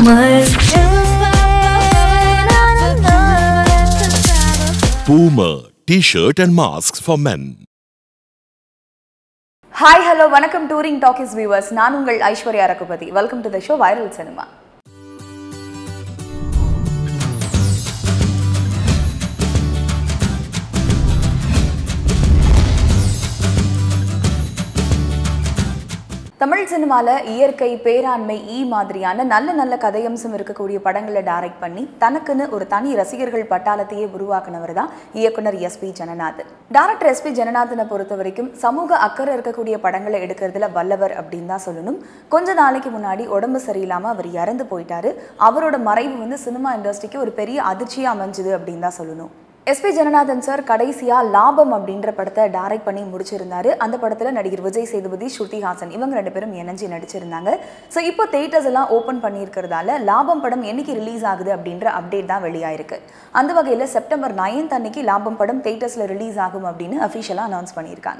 Boomer. Boomer T-shirt and masks for men. Hi hello வணக்கம் touring talkies viewers நான் உங்கள் Aishwarya Raghupathi welcome to the show viral cinema Tamil சினிமாவில் இயற்கை பேராண்மை ஈ மாதிரியான நல்ல நல்ல கதையம்சம் இருக்கக்கூடிய படங்களை டைரக்ட் பண்ணி தனக்குன்னு ஒரு தனி ரசிகர்கள் பட்டாளத்தையே உருவாக்குனவர் தான் இயக்குனர் எஸ்பி ஜனநாதன் டைரக்டர் எஸ்பி ஜனநாதனை பொறுத்த வரைக்கும் சமூக அக்கறை இருக்கக்கூடிய படங்களை எடுக்கிறதுல வல்லவர் அப்படின்னு தான் சொல்லணும் கொஞ்ச நாளைக்கு முன்னாடி உடம்பு சரியில்லாமல் அவர் இறந்து போயிட்டாரு அவரோட மறைவு வந்து சினிமா இண்டஸ்ட்ரிக்கு ஒரு பெரிய அதிர்ச்சியாக அமைஞ்சுது அப்படின்னு தான் சொல்லணும் எஸ்பி ஜனநாதன் சார் கடைசியா லாபம் அப்படின்ற படத்தை டைரக்ட் பண்ணி முடிச்சிருந்தாரு அந்த படத்துல நடிகர் விஜய் சேதுபதி ஸ்ருதி ஹாசன் இவங்க ரெண்டு பேரும் இணைஞ்சு நடிச்சிருந்தாங்க ஸோ இப்போ தேட்டர்ஸ் எல்லாம் ஓப்பன் பண்ணியிருக்கிறதால லாபம் படம் என்னைக்கு ரிலீஸ் ஆகுது அப்படின்ற அப்டேட் தான் வெளியாயிருக்கு அந்த வகையில் செப்டம்பர் நைன்த் அன்னைக்கு லாபம் படம் தேட்டர்ஸ்ல ரிலீஸ் ஆகும் அப்படின்னு அஃபிஷியலாக அனௌன்ஸ் பண்ணியிருக்காங்க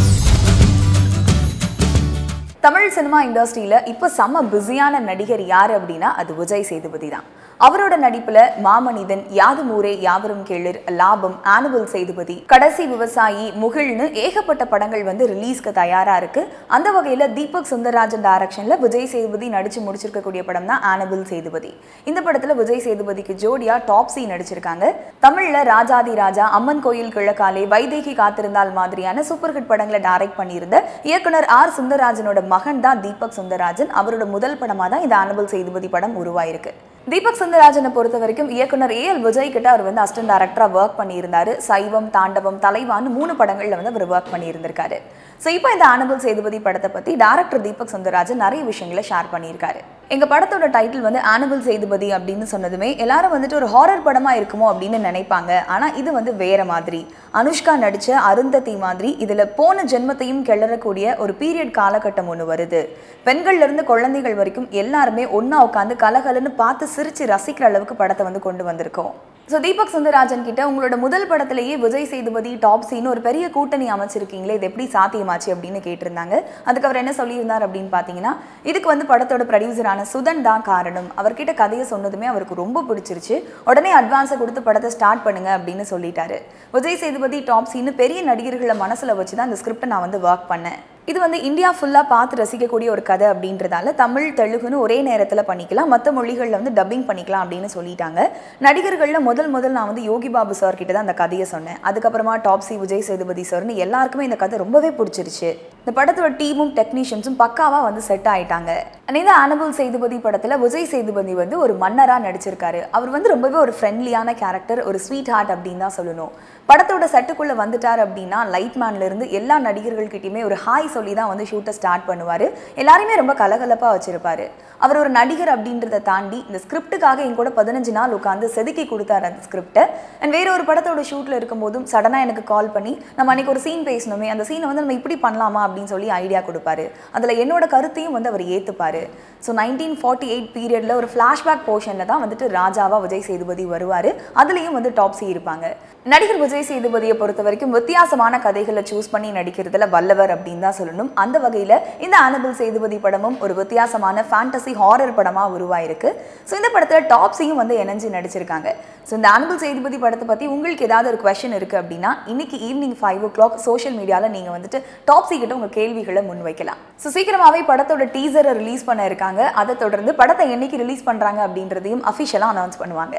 தமிழ் சினிமா இண்டஸ்ட்ரியில் இப்போ செம்ம பிஸியான நடிகர் யார் அப்படின்னா அது விஜய் சேதுபதி தான் அவரோட நடிப்புல மாமனிதன் யாது ஊரே யாவரும் கேளிர் லாபம் ஆனுவல் சேதுபதி கடைசி விவசாயி முகில்னு ஏகப்பட்ட படங்கள் வந்து ரிலீஸ்க்கு தயாரா இருக்கு அந்த வகையில தீபக் சுந்தரராஜன் டைரக்ஷன்ல விஜய் சேதுபதி நடிச்சு முடிச்சிருக்கக்கூடிய படம் தான் ஆனபிள் சேதுபதி இந்த படத்துல விஜய் சேதுபதிக்கு ஜோடியா டாப்ஸி நடிச்சிருக்காங்க தமிழ்ல ராஜாதி ராஜா அம்மன் கோயில் கிழக்காலே வைதேகி காத்திருந்தால் மாதிரியான சூப்பர் ஹிட் படங்களை டைரக்ட் பண்ணியிருந்த இயக்குனர் ஆர் சுந்தரராஜனோட மகன் தான் தீபக் சுந்தரராஜன் அவரோட முதல் படமா தான் இந்த ஆனபிள் சேதுபதி படம் உருவாயிருக்கு தீபக் சுந்தரராஜனை பொறுத்த வரைக்கும் இயக்குனர் ஏ எல் விஜய் கிட்ட அவர் வந்து அசிஸ்டன்ட் டேரக்டராக ஒர்க் பண்ணியிருந்தாரு சைவம் தாண்டவம் தலைவான்னு மூணு படங்களில் வந்து அவர் ஒர்க் பண்ணியிருந்திருக்காரு ஸோ இப்போ இந்த ஆனபிள் சேதுபதி படத்தை பற்றி டேரக்டர் தீபக் சுந்தரராஜன் நிறைய விஷயங்களை ஷேர் பண்ணியிருக்காரு எங்கள் படத்தோட டைட்டில் வந்து ஆனபிள் சேதுபதி அப்படின்னு சொன்னதுமே எல்லாரும் வந்துட்டு ஒரு ஹாரர் படமாக இருக்குமோ அப்படின்னு நினைப்பாங்க ஆனால் இது வந்து வேற மாதிரி அனுஷ்கா நடித்த அருந்ததி மாதிரி இதில் போன ஜென்மத்தையும் கிளறக்கூடிய ஒரு பீரியட் காலகட்டம் ஒன்று வருது பெண்கள்ல இருந்து குழந்தைகள் வரைக்கும் எல்லாருமே ஒன்றா உட்காந்து கலகலன்னு பார்த்து சிரிச்சு ரசிக்கிற அளவுக்கு படத்தை வந்து கொண்டு வந்திருக்கோம் ஸோ தீபக் சுந்தரராஜன் கிட்ட உங்களோட முதல் படத்திலேயே விஜய் சேதுபதி டாப் சீன் ஒரு பெரிய கூட்டணி அமைச்சிருக்கீங்களே இது எப்படி சாத்தியமாச்சு அப்படின்னு கேட்டிருந்தாங்க அதுக்கு அவர் என்ன சொல்லியிருந்தார் அப்படின்னு பார்த்தீங்கன்னா இதுக்கு வந்து படத்தோட ப்ரொடியூசரான சுதன் தான் காரணம் அவர்கிட்ட கதையை சொன்னதுமே அவருக்கு ரொம்ப பிடிச்சிருச்சு உடனே அட்வான்ஸை கொடுத்து படத்தை ஸ்டார்ட் பண்ணுங்க அப்படின்னு சொல்லிட்டாரு விஜய் சேதுபதி டாப் சீனு பெரிய நடிகர்களை மனசில் வச்சு தான் அந்த ஸ்கிரிப்டை நான் வந்து ஒர்க் பண்ணேன் இது வந்து இந்தியா ஃபுல்லாக பார்த்து ரசிக்கக்கூடிய ஒரு கதை அப்படின்றதால தமிழ் தெலுங்குன்னு ஒரே நேரத்தில் பண்ணிக்கலாம் மற்ற மொழிகளில் வந்து டப்பிங் பண்ணிக்கலாம் அப்படின்னு சொல்லிட்டாங்க நடிகர்களில் முதல் முதல் நான் வந்து யோகி பாபு சார் கிட்ட தான் அந்த கதையை சொன்னேன் அதுக்கப்புறமா டாப்ஸி விஜய் சேதுபதி சார்னு எல்லாருக்குமே இந்த கதை ரொம்பவே பிடிச்சிருச்சு இந்த படத்தோட டீமும் டெக்னீஷியன்ஸும் பக்காவாக வந்து செட் ஆயிட்டாங்க And இந்த ஆனபிள் சேதுபதி படத்தில் விஜய் சேதுபதி வந்து ஒரு மன்னராக நடிச்சிருக்காரு அவர் வந்து ரொம்பவே ஒரு ஃப்ரெண்ட்லியான கேரக்டர் ஒரு ஸ்வீட் ஹார்ட் அப்படின்னு தான் சொல்லணும் படத்தோட செட்டுக்குள்ளே வந்துட்டார் அப்படின்னா லைட் மேன்ல இருந்து எல்லா நடிகர்கள்கிட்டயுமே ஒரு ஹாய் சொல்லி தான் வந்து ஷூட்டை ஸ்டார்ட் பண்ணுவார் எல்லாருமே ரொம்ப கலகலப்பாக வச்சிருப்பாரு அவர் ஒரு நடிகர் அப்படின்றத தாண்டி இந்த ஸ்கிரிப்டுக்காக என் கூட பதினஞ்சு நாள் உட்காந்து செதுக்கி கொடுத்தாரு அந்த ஸ்கிரிப்டை அண்ட் வேற ஒரு படத்தோட ஷூட்டில் இருக்கும்போதும் சடனாக எனக்கு கால் பண்ணி நம்ம அன்னைக்கு ஒரு சீன் பேசணுமே அந்த சீனை வந்து நம்ம இப்படி பண்ணலாமா அப்படின்னு சொல்லி ஐடியா கொடுப்பாரு அதில் என்னோட கருத்தையும் வந்து அவர் ஏற்றுப்பாரு ஸோ நைன்டீன் ஃபார்ட்டி எயிட் பீரியடில் ஒரு ஃப்ளாஷ்பேக் போர்ஷனில் தான் வந்துட்டு ராஜாவா விஜய் சேதுபதி வருவார் அதுலேயும் வந்து டாப்ஸி இருப்பாங்க நடிகர் விஜய் சேதுபதியை பொறுத்த வரைக்கும் வித்தியாசமான கதைகளை சூஸ் பண்ணி நடிக்கிறதுல வல்லவர் அப்படின்னு தான் சொல்லணும் அந்த வகையில் இந்த ஆனபிள் சேதுபதி படமும் ஒரு வித்தியாசமான ஃபேண்டசி ஹாரர் படமாக உருவாயிருக்கு ஸோ இந்த படத்தில் டாப்ஸியும் வந்து இணைஞ்சு நடிச்சிருக்காங்க ஸோ இந்த ஆனபிள் சேதுபதி படத்தை பற்றி உங்களுக்கு ஏதாவது ஒரு கொஷின் இருக்குது அப்படின்னா இன்னைக்கு evening five o'clock social மீடியாவில் நீங்கள் வந்துட்டு டாப்ஸி கிட்ட உங்கள் கேள்விகளை முன்வைக்கலாம் ஸோ சீக்கிரமாகவே படத்தோட டீசரை ரிலீஸ் பண்ண இருக்காங்க அதை தொடர்ந்து படத்தை என்னைக்கு ரிலீஸ் பண்ணுறாங்க அப்படின்றதையும் அஃபிஷியலாக அனௌன்ஸ் பண்ணுவாங்க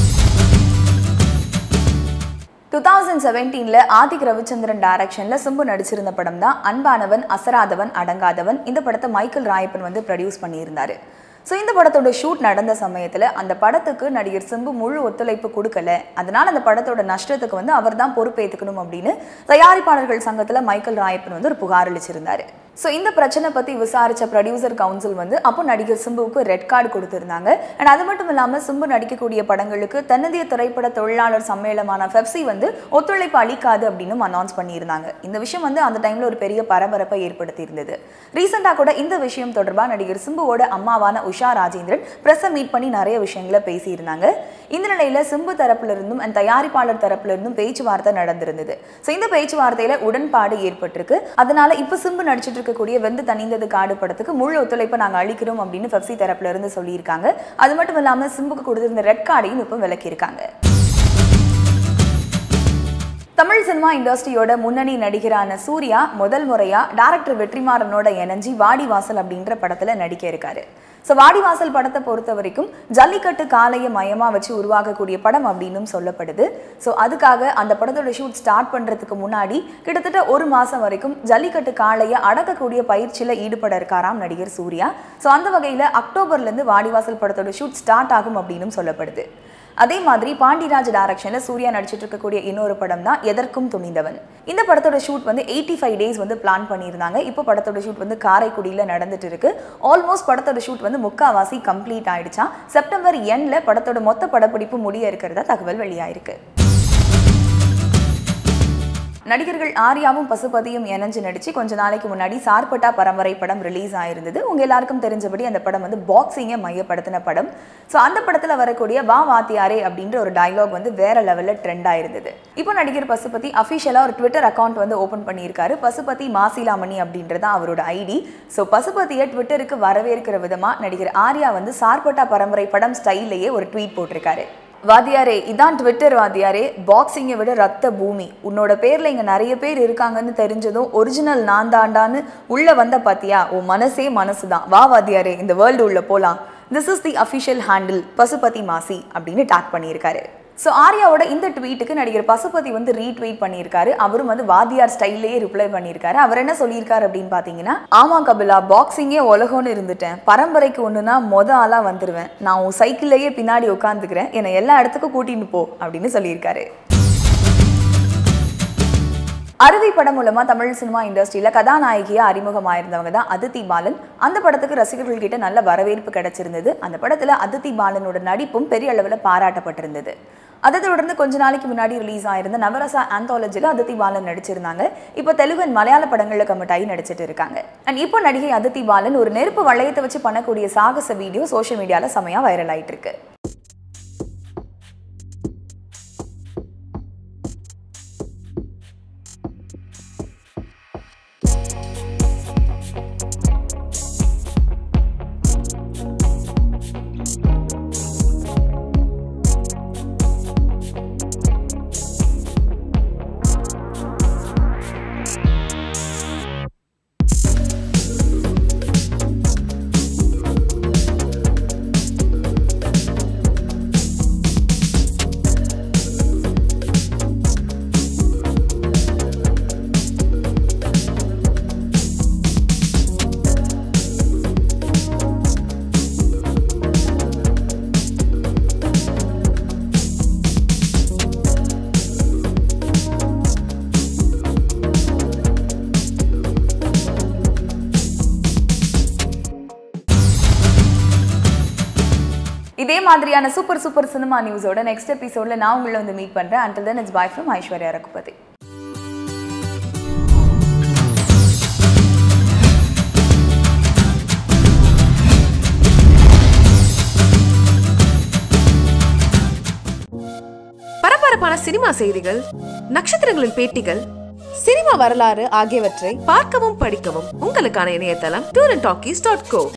டூ தௌசண்ட் செவன்டீனில் ஆதிக் ரவிச்சந்திரன் டைரக்ஷனில் சிம்பு நடிச்சிருந்த படம் தான் அன்பானவன் அசராதவன் அடங்காதவன் இந்த படத்தை மைக்கேல் ராயப்பன் வந்து ப்ரொடியூஸ் பண்ணியிருந்தாரு ஸோ இந்த படத்தோட ஷூட் நடந்த சமயத்தில் அந்த படத்துக்கு நடிகர் சிம்பு முழு ஒத்துழைப்பு கொடுக்கல அதனால அந்த படத்தோட நஷ்டத்துக்கு வந்து அவர் தான் பொறுப்பேற்றுக்கணும் அப்படின்னு தயாரிப்பாளர்கள் சங்கத்தில் மைக்கேல் ராயப்பன் வந்து ஒரு புகார் அளிச்சிருந்தாரு ஸோ இந்த பிரச்சனை பற்றி விசாரித்த ப்ரொடியூசர் கவுன்சில் வந்து அப்போ நடிகர் சிம்புவுக்கு ரெட் கார்டு கொடுத்துருந்தாங்க அண்ட் அது மட்டும் இல்லாமல் சிம்பு நடிக்கக்கூடிய படங்களுக்கு தென்னிந்திய திரைப்பட தொழிலாளர் சம்மேளமான ஃபெப்சி வந்து ஒத்துழைப்பு அளிக்காது அப்படின்னு அனௌன்ஸ் பண்ணியிருந்தாங்க இந்த விஷயம் வந்து அந்த டைமில் ஒரு பெரிய பரபரப்பை ஏற்படுத்தி இருந்தது ரீசெண்டாக கூட இந்த விஷயம் தொடர்பாக நடிகர் சிம்புவோட அம்மாவான உஷா ராஜேந்திரன் ப்ரெஸ்ஸை மீட் பண்ணி நிறைய விஷயங்களை பேசியிருந்தாங்க இந்த நிலையில சிம்பு தரப்புல இருந்தும் அண்ட் தயாரிப்பாளர் தரப்புல இருந்தும் பேச்சுவார்த்தை நடந்திருந்தது ஸோ இந்த பேச்சுவார்த்தையில உடன்பாடு ஏற்பட்டிருக்கு அதனால இப்போ சிம்பு நடிச்சிட்டு இருக்கக்கூடிய வெந்து தணிந்தது காடு படத்துக்கு முழு ஒத்துழைப்பை நாங்கள் அளிக்கிறோம் அப்படின்னு பெப்சி தரப்புல இருந்து சொல்லியிருக்காங்க அது மட்டும் இல்லாம சிம்புக்கு கொடுத்திருந்த ரெட் கார்டையும் இப்போ விலக்கியிருக்காங்க தமிழ் சினிமா இண்டஸ்ட்ரியோட முன்னணி நடிகரான சூர்யா முதல் முறையா டைரக்டர் வெற்றிமாறனோட இணைஞ்சி வாடிவாசல் அப்படின்ற படத்துல நடிக்க இருக்காரு ஸோ வாடிவாசல் படத்தை பொறுத்த வரைக்கும் ஜல்லிக்கட்டு காளைய மையமா வச்சு உருவாகக்கூடிய படம் அப்படின்னும் சொல்லப்படுது ஸோ அதுக்காக அந்த படத்தோட ஷூட் ஸ்டார்ட் பண்றதுக்கு முன்னாடி கிட்டத்தட்ட ஒரு மாசம் வரைக்கும் ஜல்லிக்கட்டு காளையை அடக்கக்கூடிய பயிற்சியில ஈடுபட இருக்காராம் நடிகர் சூர்யா ஸோ அந்த வகையில அக்டோபர்ல இருந்து வாடிவாசல் படத்தோட ஷூட் ஸ்டார்ட் ஆகும் அப்படின்னும் சொல்லப்படுது அதே மாதிரி பாண்டிராஜ் டைரக்ஷன்ல சூர்யா நடிச்சிட்டு இருக்கக்கூடிய இன்னொரு படம் தான் எதற்கும் துணிந்தவன் இந்த படத்தோட ஷூட் வந்து எயிட்டி ஃபைவ் டேஸ் வந்து பிளான் பண்ணியிருந்தாங்க இப்போ படத்தோட ஷூட் வந்து காரைக்குடியில் நடந்துட்டு இருக்கு ஆல்மோஸ்ட் படத்தோட ஷூட் வந்து முக்காவாசி கம்ப்ளீட் ஆயிடுச்சா செப்டம்பர் எண்ட்ல படத்தோட மொத்த படப்பிடிப்பு முடிய இருக்கிறதா தகவல் வெளியாயிருக்கு நடிகர்கள் ஆர்யாவும் பசுபதியும் இணைஞ்சு நடிச்சு கொஞ்ச நாளைக்கு முன்னாடி சார்பட்டா பரம்பரை படம் ரிலீஸ் ஆயிருந்தது உங்க எல்லாருக்கும் தெரிஞ்சபடி அந்த படம் வந்து பாக்ஸிங்கை மையப்படுத்தின படம் ஸோ அந்த படத்துல வரக்கூடிய வா வாத்தியாரே அப்படின்ற ஒரு டயலாக் வந்து வேற லெவல்ல ட்ரெண்ட் ஆயிருந்தது இப்போ நடிகர் பசுபதி அஃபிஷியலா ஒரு ட்விட்டர் அக்கௌண்ட் வந்து ஓபன் பண்ணியிருக்காரு பசுபதி மாசிலாமணி அப்படின்றது அவரோட ஐடி ஸோ பசுபதியை ட்விட்டருக்கு வரவேற்கிற விதமா நடிகர் ஆர்யா வந்து சார்பட்டா பரம்பரை படம் ஸ்டைல்லையே ஒரு ட்வீட் போட்டிருக்காரு வாத்தியாரே இதான் ட்விட்டர் வாத்தியாரே பாக்ஸிங்கை விட ரத்த பூமி உன்னோட பேர்ல இங்க நிறைய பேர் இருக்காங்கன்னு தெரிஞ்சதும் ஒரிஜினல் நான் தாண்டான்னு உள்ள வந்த பாத்தியா உன் மனசே மனசு தான் வா வாத்தியாரே இந்த வேர்ல்டு உள்ள போலாம் this is the official handle Pasupathi Masi அப்படின்னு டேக் பண்ணியிருக்காரு ஸோ ஆர்யாவோட இந்த ட்வீட்டுக்கு நடிகர் பசுபதி வந்து ரீட்வீட் பண்ணியிருக்காரு அவரும் வந்து வாத்தியார் ஸ்டைல்லையே ரிப்ளை பண்ணியிருக்காரு அவர் என்ன சொல்லியிருக்காரு அப்படின்னு பார்த்தீங்கன்னா ஆமா கபிலா பாக்ஸிங்கே உலகம்னு இருந்துட்டேன் பரம்பரைக்கு ஒன்றுனா மொத ஆளாக வந்துடுவேன் நான் உன் சைக்கிள்லேயே பின்னாடி உட்காந்துக்கிறேன் என்னை எல்லா இடத்துக்கும் கூட்டின்னு போ அப்படின்னு சொல்லியிருக்காரு அருவி படம் மூலமா தமிழ் சினிமா இண்டஸ்ட்ரியில கதாநாயகியா அறிமுகமாயிருந்தவங்க தான் அதித்தி பாலன் அந்த படத்துக்கு ரசிகர்கள் கிட்ட நல்ல வரவேற்பு கிடைச்சிருந்தது அந்த படத்துல அதித்தி பாலனோட நடிப்பும் பெரிய அளவுல பாராட்டப்பட்டிருந்தது அதை தொடர்ந்து கொஞ்ச நாளைக்கு முன்னாடி ரிலீஸ் ஆயிருந்த நவரசா ஆந்தாலஜில அதித்தி பாலன் நடிச்சிருந்தாங்க இப்போ தெலுங்கு and மலையாள படங்கள்ல கமிட் ஆகி நடிச்சிட்டு இருக்காங்க அண்ட் இப்போ நடிகை அதித்தி பாலன் ஒரு நெருப்பு வளையத்தை வச்சு பண்ணக்கூடிய சாகச வீடியோ சோஷியல் மீடியால செமையா வைரல் ஆயிட்டு இருக்கு இதே மாதிரியான சூப்பர் சூப்பர் சினிமா நியூஸோட நெக்ஸ்ட் எபிசோட்ல நான் உங்களை வந்து மீட் பண்றேன் until then it's bye from Aishwarya Raghupathi பரபரப்பான சினிமா செய்திகள் நட்சத்திரங்களின் பேட்டிகள் சினிமா வரலாறு ஆகியவற்றை பார்க்கவும் படிக்கவும் உங்களுக்கான இணையதளம் tour and talkies dot go